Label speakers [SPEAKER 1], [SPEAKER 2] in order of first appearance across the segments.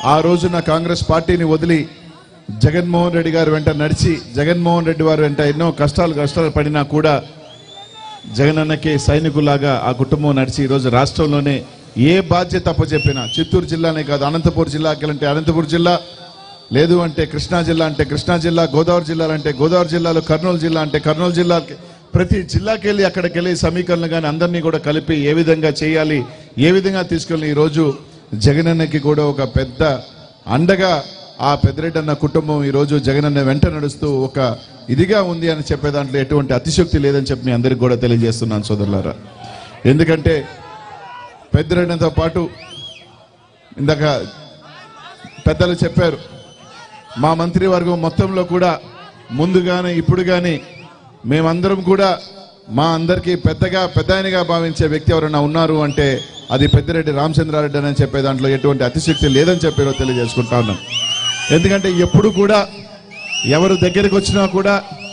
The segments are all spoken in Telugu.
[SPEAKER 1] ఆ రోజున కాంగ్రెస్ పార్టీని వదిలి జగన్మోహన్ రెడ్డి గారు వెంట నడిచి జగన్మోహన్ రెడ్డి వారి వెంట ఎన్నో కష్టాలు కష్టాలు పడినా కూడా జగనన్నకి సైనికులాగా ఆ కుటుంబం నడిచి ఈరోజు రాష్ట్రంలోనే ఏ బాధ్యత అప్పచెప్పినా చిత్తూరు జిల్లానే కాదు అనంతపురం జిల్లాకి అంటే అనంతపురం జిల్లా లేదు అంటే కృష్ణా జిల్లా అంటే కృష్ణా జిల్లా గోదావరి జిల్లాలు అంటే గోదావరి జిల్లాలో కర్నూలు జిల్లా అంటే కర్నూలు జిల్లాకి ప్రతి జిల్లాకి వెళ్ళి అక్కడికి వెళ్ళి సమీకరణ కానీ అందరినీ కూడా కలిపి ఏ విధంగా చేయాలి ఏ విధంగా తీసుకెళ్ళి ఈరోజు జగనన్నకి కూడా ఒక పెద్ద అండగా ఆ పెద్దరెడ్డి అన్న కుటుంబం ఈరోజు జగనన్న వెంట నడుస్తూ ఒక ఇదిగా ఉంది అని చెప్పే దాంట్లో ఎటువంటి అతిశక్తి లేదని చెప్పి మీ అందరికి కూడా తెలియజేస్తున్నాను సోదరులారా ఎందుకంటే పెద్దరెడ్డితో పాటు ఇందాక పెద్దలు చెప్పారు మా మంత్రివర్గం మొత్తంలో కూడా ముందు కానీ ఇప్పుడు కానీ మేమందరం కూడా మా అందరికీ పెద్దగా పెద్దాయనగా భావించే వ్యక్తి ఎవరైనా ఉన్నారు అంటే అది పెద్దిరెడ్డి రామచంద్రారెడ్డి అని చెప్పే దాంట్లో ఎటువంటి అతిశక్తి లేదని చెప్పి ఈరోజు తెలియజేసుకుంటా ఉన్నాం ఎందుకంటే ఎప్పుడు కూడా ఎవరు దగ్గరికి వచ్చినా కూడా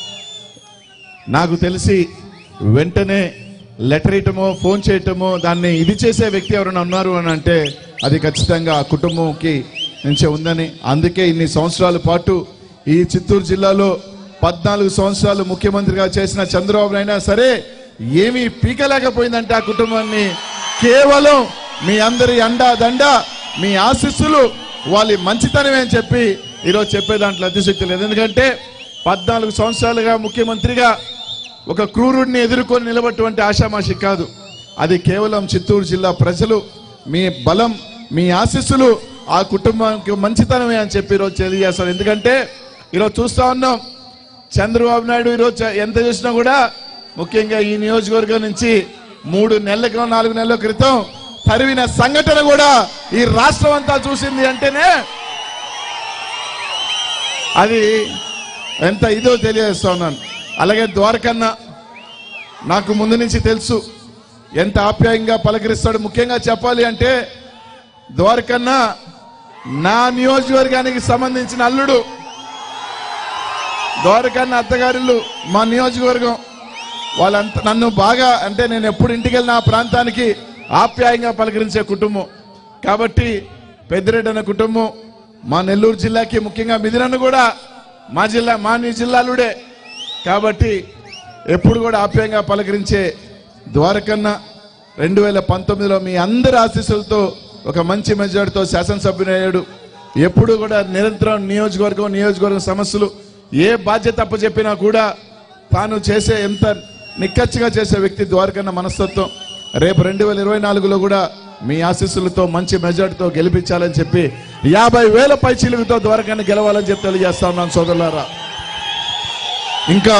[SPEAKER 1] నాకు తెలిసి వెంటనే లెటర్ ఇయటమో ఫోన్ చేయటమో దాన్ని ఇది చేసే వ్యక్తి ఎవరైనా ఉన్నారు అని అంటే అది ఖచ్చితంగా ఆ కుటుంబంకి నుంచే ఉందని అందుకే ఇన్ని సంవత్సరాల పాటు ఈ చిత్తూరు జిల్లాలో పద్నాలుగు సంవత్సరాలు ముఖ్యమంత్రిగా చేసిన చంద్రబాబు అయినా సరే ఏమీ పీకలేకపోయిందంటే ఆ కుటుంబాన్ని కేవలం మీ అందరి అండా దండ మీ ఆశీస్సులు వాళ్ళ మంచితనమే అని చెప్పి ఈరోజు చెప్పే దాంట్లో అతిశక్తి లేదు ఎందుకంటే పద్నాలుగు సంవత్సరాలుగా ముఖ్యమంత్రిగా ఒక క్రూరుడిని ఎదుర్కొని నిలబట్టువంటి ఆషామాషి కాదు అది కేవలం చిత్తూరు జిల్లా ప్రజలు మీ బలం మీ ఆశీస్సులు ఆ కుటుంబానికి మంచితనమే అని చెప్పి ఈరోజు తెలియజేస్తారు ఎందుకంటే ఈరోజు చూస్తా ఉన్నాం చంద్రబాబు నాయుడు ఈరోజు చ- ఎంత చూసినా కూడా ముఖ్యంగా ఈ నియోజకవర్గం నుంచి మూడు నెలల క్రితం నాలుగు నెలల క్రితం తరివిన సంఘటన కూడా ఈ రాష్ట్రం అంతా చూసింది అంటేనే అది ఎంత ఇదో తెలియజేస్తా ఉన్నాను అలాగే ద్వారకన్న నాకు ముందు నుంచి తెలుసు ఎంత ఆప్యాయంగా పలకరిస్తాడు ముఖ్యంగా చెప్పాలి అంటే ద్వారకన్న నా నియోజకవర్గానికి సంబంధించిన అల్లుడు ద్వారకన్న అత్తగారిల్లు మా నియోజకవర్గం వాళ్ళంత నన్ను బాగా అంటే నేను ఎప్పుడు ఇంటికి వెళ్ళిన ఆ ప్రాంతానికి ఆప్యాయంగా పలకరించే కుటుంబం కాబట్టి పెద్దిరెడ్డి అన్న కుటుంబం మా నెల్లూరు జిల్లాకి ముఖ్యంగా మిదినన్ను కూడా మా జిల్లా మా నీ జిల్లాలుడే కాబట్టి ఎప్పుడు కూడా ఆప్యాయంగా పలకరించే ద్వారకన్న రెండు వేల పంతొమ్మిదిలో మీ అందరి ఆశీస్సులతో ఒక మంచి మెజార్టీతో శాసనసభ్యునయ్యాడు ఎప్పుడు కూడా నిరంతరం నియోజకవర్గం నియోజకవర్గం సమస్యలు ఏ బాధ్యత అప్పచెప్పినా కూడా తాను చేసే ఎంత నిక్కచ్చిగా చేసే వ్యక్తి ద్వారకన్న మనస్తత్వం రేపు రెండు వేల ఇరవై నాలుగులో కూడా మీ ఆశీస్సులతో మంచి మెజార్టీతో గెలిపించాలని చెప్పి యాభై వేల పై చిలుగుతో ద్వారకన్న గెలవాలని చెప్పి తెలియజేస్తా ఉన్నాను సోదరులారా ఇంకా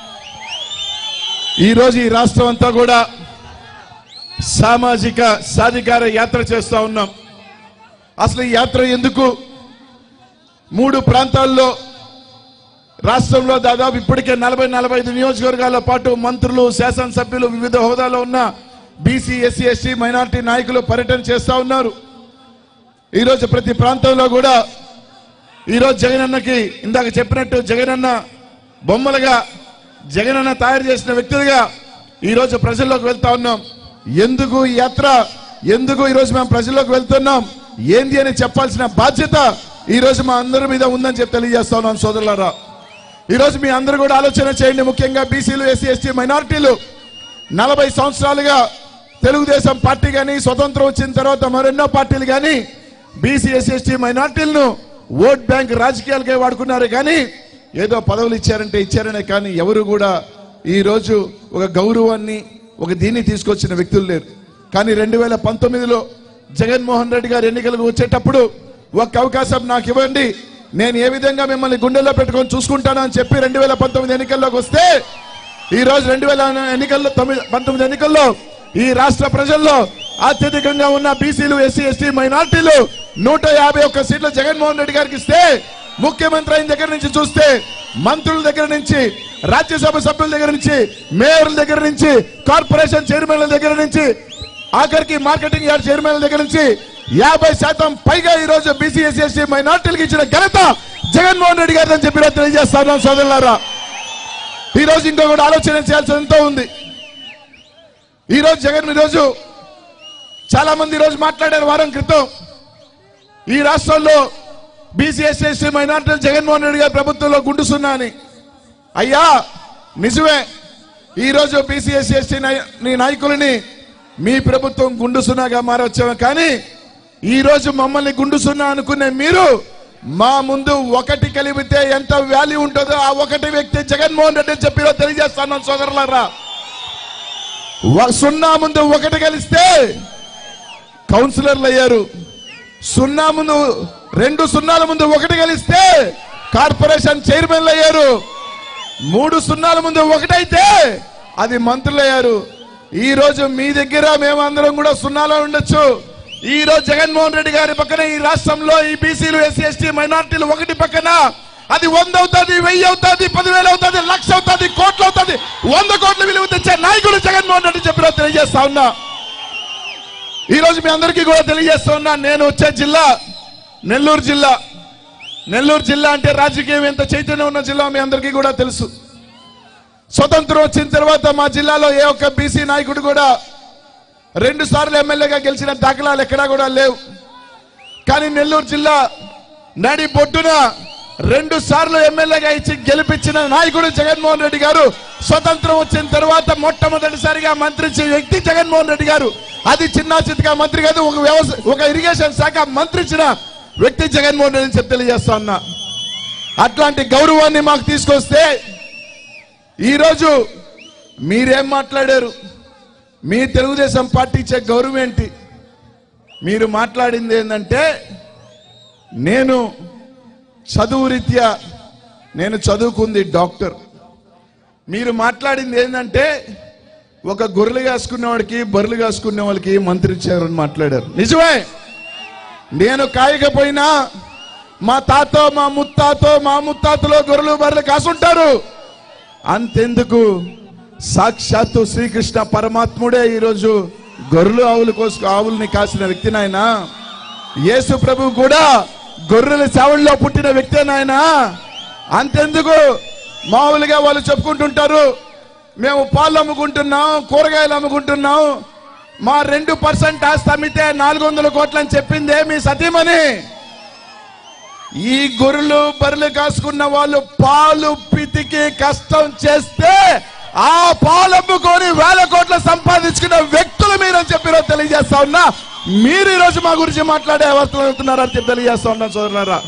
[SPEAKER 1] ఈరోజు ఈ రాష్ట్రం అంతా కూడా సామాజిక సాధికార యాత్ర చేస్తా ఉన్నాం అసలు ఈ యాత్ర ఎందుకు మూడు ప్రాంతాల్లో రాష్ట్రంలో దాదాపు ఇప్పటికే నలభై నలభై ఐదు నియోజకవర్గాల పాటు మంత్రులు శాసనసభ్యులు వివిధ హోదాలో ఉన్న బీసీ ఎస్సీ ఎస్టీ మైనారిటీ నాయకులు పర్యటన చేస్తా ఉన్నారు ఈరోజు ప్రతి ప్రాంతంలో కూడా ఈరోజు జగనన్నకి ఇందాక చెప్పినట్టు జగనన్న బొమ్మలుగా జగనన్న తయారు చేసిన వ్యక్తులుగా ఈరోజు ప్రజల్లోకి వెళ్తా ఉన్నాం ఎందుకు ఈ యాత్ర ఎందుకు ఈరోజు మేము ప్రజల్లోకి వెళ్తున్నాం ఏంది అని చెప్పాల్సిన బాధ్యత ఈరోజు మా అందరి మీద ఉందని చెప్పి తెలియజేస్తా ఉన్నాం సోదరులారా ఈరోజు మీ అందరూ కూడా ఆలోచన చేయండి ముఖ్యంగా బీసీలు ఎస్సీ ఎస్టీ మైనారిటీలు నలభై సంవత్సరాలుగా తెలుగుదేశం పార్టీ కానీ స్వతంత్రం వచ్చిన తర్వాత మరెన్నో పార్టీలు కానీ బీసీ ఎస్సీ ఎస్టీ మైనార్టీలను ఓట్ బ్యాంక్ రాజకీయాలకే వాడుకున్నారు కానీ ఏదో పదవులు ఇచ్చారంటే ఇచ్చారనే కానీ ఎవరు కూడా ఈ రోజు ఒక గౌరవాన్ని ఒక దీన్ని తీసుకొచ్చిన వ్యక్తులు లేరు కానీ రెండు వేల పంతొమ్మిదిలో జగన్మోహన్ రెడ్డి గారు ఎన్నికలకు వచ్చేటప్పుడు ఒక అవకాశం నాకు ఇవ్వండి నేను ఏ విధంగా మిమ్మల్ని గుండెల్లో పెట్టుకొని చూసుకుంటానని చెప్పి రెండు వేల పంతొమ్మిది ఎన్నికల్లోకి వస్తే ఈ రోజు రెండు వేల ఎన్నికల్లో తొమ్మిది పంతొమ్మిది ఎన్నికల్లో ఈ రాష్ట్ర ప్రజల్లో అత్యధికంగా ఉన్న బీసీలు ఎస్సీ ఎస్టీ మైనార్టీలు నూట యాభై ఒక్క సీట్లు జగన్మోహన్ రెడ్డి గారికి ఇస్తే ముఖ్యమంత్రి అయిన దగ్గర నుంచి చూస్తే మంత్రుల దగ్గర నుంచి రాజ్యసభ సభ్యుల దగ్గర నుంచి మేయర్ల దగ్గర నుంచి కార్పొరేషన్ చైర్మన్ల దగ్గర నుంచి ఆఖరికి మార్కెటింగ్ యార్డ్ చైర్మన్ల దగ్గర నుంచి యాభై శాతం పైగా ఈ రోజు బీసీ ఎస్సీ ఎస్టీ మైనార్టీలకు ఇచ్చిన ఘనత జగన్మోహన్ రెడ్డి గారు అని చెప్పి ఈరోజు తెలియజేస్తాను సోదరులారా ఈ రోజు ఇంకొకటి ఆలోచన చేయాల్సి ఎంతో ఉంది ఈ రోజు జగన్ ఈరోజు చాలా మంది ఈ రోజు మాట్లాడారు వారం క్రితం ఈ రాష్ట్రంలో బీసీ ఎస్సీ ఎస్టీ మైనార్టీలు జగన్మోహన్ రెడ్డి గారి ప్రభుత్వంలో గుండు సున్నా అని అయ్యా నిజమే ఈరోజు బీసీ ఎస్సీ ఎస్టీ నీ నాయకులని మీ ప్రభుత్వం గుండు సున్నాగా మారొచ్చాము కానీ ఈరోజు మమ్మల్ని గుండు సున్నా అనుకునే మీరు మా ముందు ఒకటి కలిపితే ఎంత వాల్యూ ఉంటుందో ఆ ఒకటి వ్యక్తి జగన్మోహన్ రెడ్డి అని చెప్పి ఈరోజు తెలియజేస్తాను సోదరులారా వ- సున్నా ముందు ఒకటి కలిస్తే కౌన్సిలర్లు అయ్యారు సున్నా ముందు రెండు సున్నాల ముందు ఒకటి కలిస్తే కార్పొరేషన్ చైర్మన్లు అయ్యారు మూడు సున్నాల ముందు ఒకటైతే అది మంత్రులు అయ్యారు ఈ రోజు మీ దగ్గర మేమందరం కూడా సున్నాలో ఉండొచ్చు ఈ రోజు జగన్మోహన్ రెడ్డి గారి పక్కన ఈ రాష్ట్రంలో ఈ బీసీలు ఎస్సీ ఎస్టీ మైనార్టీలు ఒకటి పక్కన అది వంద అవుతుంది వెయ్యి అవుతుంది పదివేలు అవుతుంది లక్ష అవుతుంది కోట్లు అవుతుంది వంద కోట్ల విలువ తెచ్చే నాయకుడు జగన్మోహన్ రెడ్డి చెప్పిన తెలియజేస్తా ఉన్నా ఈ రోజు మీ అందరికీ కూడా తెలియజేస్తా ఉన్నా నేను వచ్చే జిల్లా నెల్లూరు జిల్లా నెల్లూరు జిల్లా అంటే రాజకీయం ఎంత చైతన్యం ఉన్న జిల్లా మీ అందరికీ కూడా తెలుసు స్వతంత్రం వచ్చిన తర్వాత మా జిల్లాలో ఏ ఒక్క బీసీ నాయకుడు కూడా రెండు సార్లు ఎమ్మెల్యేగా గెలిచిన దాఖలాలు ఎక్కడా కూడా లేవు కానీ నెల్లూరు జిల్లా నడి బొడ్డున రెండు సార్లు ఎమ్మెల్యేగా ఇచ్చి గెలిపించిన నాయకుడు జగన్మోహన్ రెడ్డి గారు స్వతంత్రం వచ్చిన తర్వాత మొట్టమొదటిసారిగా మంత్రించే వ్యక్తి జగన్మోహన్ రెడ్డి గారు అది చిన్న చితకా మంత్రి కాదు ఒక వ్యవసాయ ఒక ఇరిగేషన్ శాఖ మంత్రించిన వ్యక్తి జగన్మోహన్ రెడ్డి అని చెప్పి తెలియజేస్తా ఉన్నా అట్లాంటి గౌరవాన్ని మాకు తీసుకొస్తే ఈరోజు మీరేం మాట్లాడారు మీ తెలుగుదేశం పార్టీ ఇచ్చే గౌరవం ఏంటి మీరు మాట్లాడింది ఏంటంటే నేను చదువు రీత్యా నేను చదువుకుంది డాక్టర్ మీరు మాట్లాడింది ఏంటంటే ఒక గొర్రెలు కాసుకునే వాడికి బర్రెలు కాసుకునే వాళ్ళకి మంత్రి ఇచ్చారని మాట్లాడారు నిజమే నేను కాయకపోయినా మా తాతో మా ముత్తాతో మా ముత్తాతలో గొర్రెలు బర్రెలు కాసుంటారు అంతెందుకు సాక్షాత్తు శ్రీకృష్ణ పరమాత్ముడే ఈరోజు గొర్రెలు ఆవుల కోసం ఆవుల్ని కాసిన వ్యక్తి నాయన యేసు ప్రభు కూడా గొర్రెల చావుల్లో పుట్టిన వ్యక్తి నాయన అంతెందుకు మామూలుగా వాళ్ళు చెప్పుకుంటుంటారు మేము పాలు అమ్ముకుంటున్నాం కూరగాయలు అమ్ముకుంటున్నాం మా రెండు పర్సెంట్ ఆస్తి అమ్మితే నాలుగు వందల కోట్లు అని చెప్పిందే మీ సతీమణి ఈ గొర్రెలు బర్రెలు కాసుకున్న వాళ్ళు పాలు పితికి కష్టం చేస్తే ఆ పాలు అమ్ముకొని వేల కోట్ల సంపాదించుకున్న వ్యక్తులు మీరని చెప్పి ఈరోజు తెలియజేస్తా ఉన్నా మీరు ఈ రోజు మా గురించి మాట్లాడే అవస్థలు అవుతున్నారని చెప్పి తెలియజేస్తా ఉన్నా సోదరులారా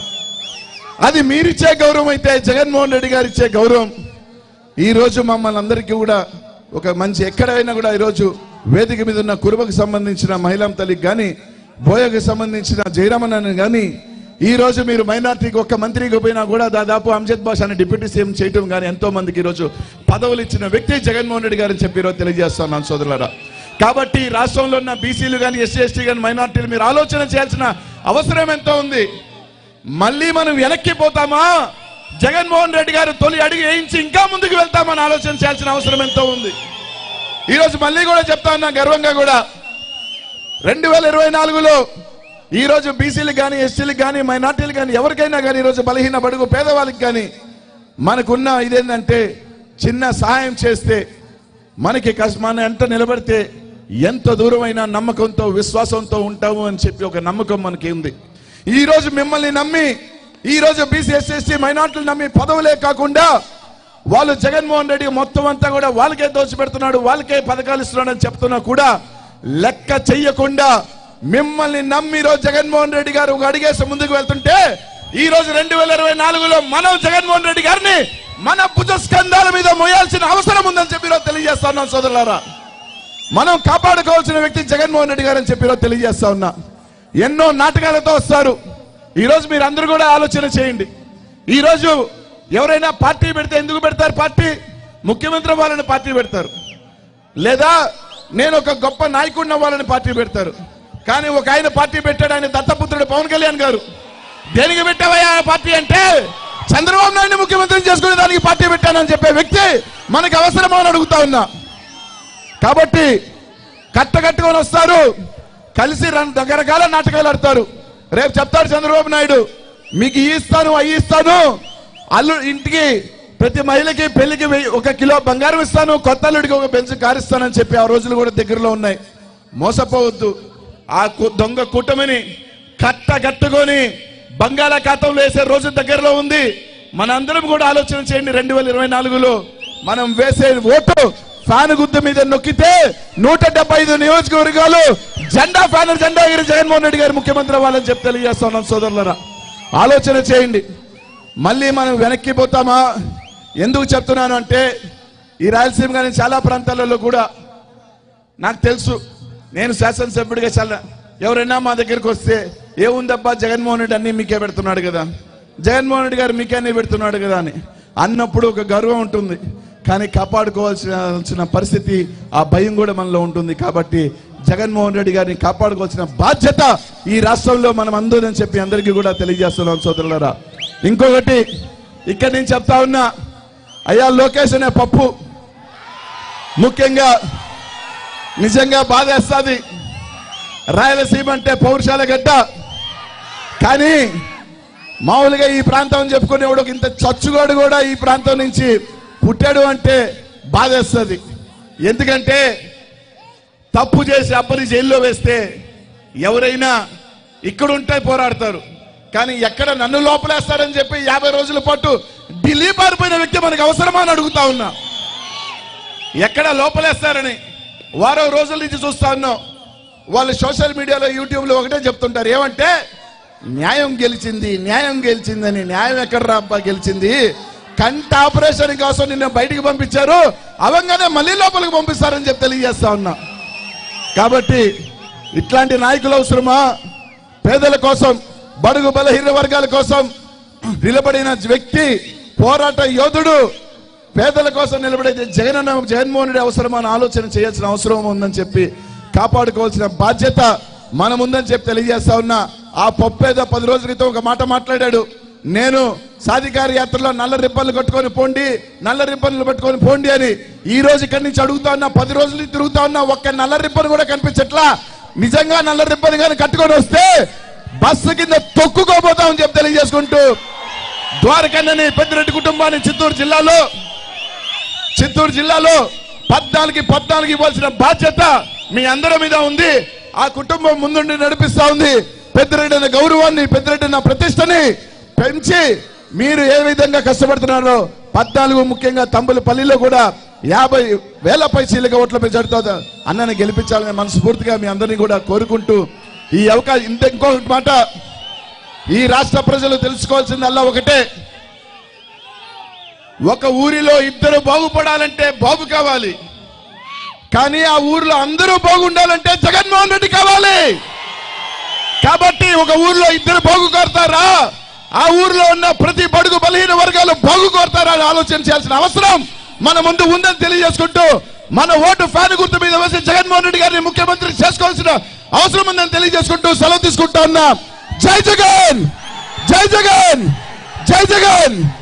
[SPEAKER 1] అది మీరిచ్చే గౌరవం అయితే జగన్మోహన్ రెడ్డి గారు ఇచ్చే గౌరవం ఈ రోజు మమ్మల్ని అందరికీ కూడా ఒక మంచి ఎక్కడైనా కూడా ఈరోజు వేదిక మీద ఉన్న కురుబకు సంబంధించిన మహిళాం తల్లికి కానీ బోయకు సంబంధించిన జయరామన్ కానీ ఈ రోజు మీరు మైనార్టీకి ఒక్క మంత్రికి పోయినా కూడా దాదాపు అంజద్ బాష్ అనే డిప్యూటీ సీఎం చేయటం కానీ ఎంతో మందికి ఈరోజు పదవులు ఇచ్చిన వ్యక్తి జగన్మోహన్ రెడ్డి గారని చెప్పి ఈరోజు తెలియజేస్తున్నాను సోదరులారా కాబట్టి రాష్ట్రంలో ఉన్న బీసీలు కానీ ఎస్సీ ఎస్టీ కానీ మైనార్టీలు మీరు ఆలోచన చేయాల్సిన అవసరం ఎంతో ఉంది మళ్ళీ మనం వెనక్కి పోతామా జగన్మోహన్ రెడ్డి గారు తొలి అడిగి వేయించి ఇంకా ముందుకు వెళ్తామని ఆలోచన చేయాల్సిన అవసరం ఎంతో ఉంది ఈరోజు మళ్ళీ కూడా చెప్తా ఉన్నా గర్వంగా కూడా రెండు వేల ఇరవై నాలుగులో ఈ రోజు బీసీలకు కానీ ఎస్సీలకు కానీ మైనార్టీలకు కానీ ఎవరికైనా కానీ ఈరోజు బలహీన బడుగు పేదవాళ్ళకి కానీ మనకున్న ఇదేంటంటే చిన్న సహాయం చేస్తే మనకి కష్ట మన ఎంట నిలబడితే ఎంత దూరమైన నమ్మకంతో విశ్వాసంతో ఉంటాము అని చెప్పి ఒక నమ్మకం మనకి ఉంది ఈ రోజు మిమ్మల్ని నమ్మి ఈ రోజు బీసీ ఎస్సీ ఎస్టీ మైనార్టీలు నమ్మి పదవులే కాకుండా వాళ్ళు జగన్మోహన్ రెడ్డి మొత్తం అంతా కూడా వాళ్ళకే దోచిపెడుతున్నాడు వాళ్ళకే పథకాలు ఇస్తున్నాడు అని చెప్తున్నా కూడా లెక్క చెయ్యకుండా మిమ్మల్ని నమ్మి ఈ రోజు జగన్మోహన్ రెడ్డి గారు ఒక అడిగేసి ముందుకు వెళ్తుంటే ఈ రోజు రెండు వేల ఇరవై నాలుగులో మనం జగన్మోహన్ రెడ్డి గారిని మన భుజ స్కంధాల మీద మోయాల్సిన అవసరం ఉందని చెప్పి ఈరోజు తెలియజేస్తా ఉన్నాం సోదరులారా మనం కాపాడుకోవాల్సిన వ్యక్తి జగన్మోహన్ రెడ్డి గారు అని చెప్పి ఈరోజు తెలియజేస్తా ఉన్నా ఎన్నో నాటకాలతో వస్తారు ఈ రోజు మీరు అందరూ కూడా ఆలోచన చేయండి ఈ రోజు ఎవరైనా పార్టీ పెడితే ఎందుకు పెడతారు పార్టీ ముఖ్యమంత్రి వాళ్ళని పార్టీ పెడతారు లేదా నేను ఒక గొప్ప నాయకుడిని వాళ్ళని పార్టీ పెడతారు కానీ ఒక ఆయన పార్టీ పెట్టాడు ఆయన దత్తపుత్రుడు పవన్ కళ్యాణ్ గారు దేనికి పెట్టావయ్యా ఆ పార్టీ అంటే చంద్రబాబు నాయుడు ముఖ్యమంత్రిని చేసుకునే దానికి పార్టీ పెట్టానని చెప్పే వ్యక్తి మనకు అవసరమా అని అడుగుతా ఉన్నా కాబట్టి కట్టకట్టుకొని వస్తారు కలిసి రన్- రకరకాల నాటకాలు ఆడతారు రేపు చెప్తాడు చంద్రబాబు నాయుడు మీకు ఈ ఇస్తాను అవి ఇస్తాను అల్లు ఇంటికి ప్రతి మహిళకి పెళ్లికి వెయ్యి- ఒక కిలో బంగారం ఇస్తాను కొత్త అల్లుడికి ఒక బెంచ్ కారు ఇస్తానని చెప్పి ఆ రోజులు కూడా దగ్గరలో ఉన్నాయి మోసపోవద్దు ఆ కు- దొంగ కూటమిని కట్ట కట్టుకొని బంగాళాఖాతంలో వేసే రోజు దగ్గరలో ఉంది మనందరం కూడా ఆలోచన చేయండి రెండు వేల ఇరవై నాలుగులో మనం వేసే ఓటు ఫ్యాన్ గుద్దు మీద నొక్కితే నూట డెబ్బై ఐదు నియోజకవర్గాలు జెండా ఫ్యాన్ జెండా ఎగిరి జగన్మోహన్ రెడ్డి గారు ముఖ్యమంత్రి అవ్వాలని చెప్పి తెలియజేస్తున్నాం సోదరులరా ఆలోచన చేయండి మళ్ళీ మనం వెనక్కి పోతామా ఎందుకు చెప్తున్నాను అంటే ఈ రాయలసీమ కానీ చాలా ప్రాంతాలలో కూడా నాకు తెలుసు నేను శాసనసభ్యుడిగా చాలా ఎవరైనా మా దగ్గరికి వస్తే ఏముందబ్బా జగన్మోహన్ రెడ్డి అన్ని మీకే పెడుతున్నాడు కదా జగన్మోహన్ రెడ్డి గారు మీకే అన్ని పెడుతున్నాడు కదా అని అన్నప్పుడు ఒక గర్వం ఉంటుంది కానీ కాపాడుకోవాల్సిన పరిస్థితి ఆ భయం కూడా మనలో ఉంటుంది కాబట్టి జగన్మోహన్ రెడ్డి గారిని కాపాడుకోవాల్సిన బాధ్యత ఈ రాష్ట్రంలో మనం అందరం చెప్పి అందరికీ కూడా తెలియజేస్తున్నాం సోదరులరా ఇంకొకటి ఇక్కడ నేను చెప్తా ఉన్నా అయ్యా లోకేష్ అనే పప్పు ముఖ్యంగా నిజంగా బాధేస్తుంది రాయలసీమ అంటే పౌరుషాల గడ్డ కానీ మామూలుగా ఈ ప్రాంతం అని చెప్పుకునేవాడు ఒక ఇంత చచ్చుగాడు కూడా ఈ ప్రాంతం నుంచి పుట్టాడు అంటే బాధేస్తుంది ఎందుకంటే తప్పు చేసి అప్పని జైల్లో వేస్తే ఎవరైనా ఇక్కడ ఉంటే పోరాడతారు కానీ ఎక్కడ నన్ను లోపలేస్తారని చెప్పి యాభై రోజుల పాటు ఢిల్లీ పారిపోయిన వ్యక్తి మనకు అవసరమా అని అడుగుతా ఉన్నా ఎక్కడ లోపలేస్తారని వారం రోజుల నుంచి చూస్తా ఉన్నాం వాళ్ళు సోషల్ మీడియాలో యూట్యూబ్లో ఒకటే చెప్తుంటారు ఏమంటే న్యాయం గెలిచింది న్యాయం గెలిచిందని న్యాయం ఎక్కడ రాబ్బా గెలిచింది కంట ఆపరేషన్ కోసం నిన్న బయటికి పంపించారు అవంగానే మళ్ళీ లోపలికి పంపిస్తారని చెప్పి తెలియజేస్తా ఉన్నా కాబట్టి ఇట్లాంటి నాయకులు అవసరమా పేదల కోసం బడుగు బలహీన వర్గాల కోసం నిలబడిన వ్యక్తి పోరాట యోధుడు పేదల కోసం నిలబడే జగనన్న జగన్మోహన్ రెడ్డి అవసరమా అని ఆలోచన చేయాల్సిన అవసరం ఉందని చెప్పి కాపాడుకోవాల్సిన బాధ్యత మన ముందని చెప్పి తెలియజేస్తా ఉన్నా ఆ పప్పేదో పది రోజుల క్రితం ఒక మాట మాట్లాడాడు నేను సాధికార యాత్రలో నల్ల రిబ్బన్లు కట్టుకొని పోండి నల్ల రిబ్బన్లు పట్టుకొని పోండి అని ఈ రోజు ఇక్కడి నుంచి అడుగుతా ఉన్నా పది రోజుల నుంచి తిరుగుతా ఉన్నా ఒక్క నల్ల రిబ్బన్ కూడా కనిపించట్లా నిజంగా నల్ల రిబ్బన్ కానీ కట్టుకొని వస్తే బస్సు కింద తొక్కుకోబోతామని చెప్పి తెలియజేసుకుంటూ ద్వారకన్నని పెద్దిరెడ్డి కుటుంబాన్ని చిత్తూరు జిల్లాలో చిత్తూరు జిల్లాలో పద్నాలుగు పద్నాలుగు ఇవ్వాల్సిన బాధ్యత మీ అందరి మీద ఉంది ఆ కుటుంబం ముందుండి నడిపిస్తా ఉంది పెద్దిరెడ్డి అన్న గౌరవాన్ని పెద్దిరెడ్డి అన్న ప్రతిష్టని పెంచి మీరు ఏ విధంగా కష్టపడుతున్నారో పద్నాలుగు ముఖ్యంగా తంబులపల్లిలో కూడా యాభై వేల పైసీలుగా ఓట్ల పెంచాడుతో అన్నని గెలిపించాలని మనస్ఫూర్తిగా మీ అందరినీ కూడా కోరుకుంటూ ఈ అవకాశం ఇంత ఇంకొకటి మాట ఈ రాష్ట్ర ప్రజలు తెలుసుకోవాల్సిందల్లా ఒకటే ఒక ఊరిలో ఇద్దరు బాగుపడాలంటే బాబు కావాలి కానీ ఆ ఊర్లో అందరూ బాగుండాలంటే జగన్మోహన్ రెడ్డి కావాలి కాబట్టి ఒక ఊర్లో ఇద్దరు బాగు కోరతారా ఆ ఊర్లో ఉన్న ప్రతి బడుగు బలహీన వర్గాలు బాగు కోరతారా అని ఆలోచన చేయాల్సిన అవసరం మన ముందు ఉందని తెలియజేసుకుంటూ మన ఓటు ఫ్యాన్ గుర్తు మీద వేసి జగన్మోహన్ రెడ్డి గారిని ముఖ్యమంత్రి చేసుకోవాల్సిన అవసరం ఉందని తెలియజేసుకుంటూ సెలవు తీసుకుంటా ఉన్నా జై జగన్ జై జగన్ జై జగన్